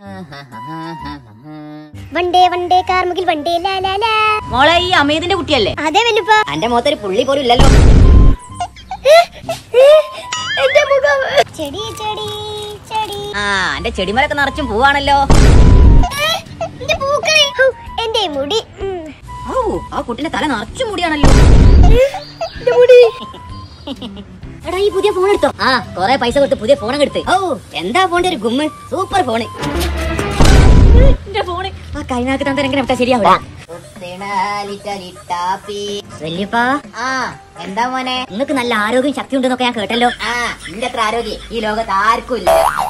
വണ്ടേ വണ്ടേ കാർമുകിൽ വണ്ടേ ലാ ലാ ലാ മോളെ ഈ അമീതിന്റെ കുട്ടിയല്ലേ അതെ വല്ലുപ്പ അന്റെ മുഖത്തൊരു പുള്ളി പോലും ഇല്ലല്ലോ എന്റെ മുഖം ചെടി ചെടി ചെടി ആ എന്റെ ചെടിമരൊക്കെ നിറച്ചും പൂവാണല്ലോ എന്റെ പൂക്കളെ ഹൗ, എന്റെ മുടി ഉം. ഔ ആ കുട്ടിന്റെ തല നിറച്ചും മുടിയാണല്ലോ എന്റെ മുടി എടാ ഈ പുതിയ ഫോൺ എടുത്തോ ആ കൊറേ പൈസ കൊടുത്ത് പുതിയ ഫോൺ എടുത്ത് ഓ എന്താ ഫോണിന്റെ ഒരു ഗുമ്മ് സൂപ്പർ ഫോണ് എന്റെ ഫോണ് ആ കൈനാക്ക് തന്നെ എങ്ങനെ വിട്ടാ ശരിയാവില്ല വല്യപ്പാ ആ എന്താ മോനെ നിങ്ങക്ക് നല്ല ആരോഗ്യം ശക്തി ഉണ്ടെന്നൊക്കെ ഞാൻ കേട്ടല്ലോ ആ നിന്റെ അത്ര ആരോഗ്യം ഈ ലോകത്ത് ആർക്കും ഇല്ല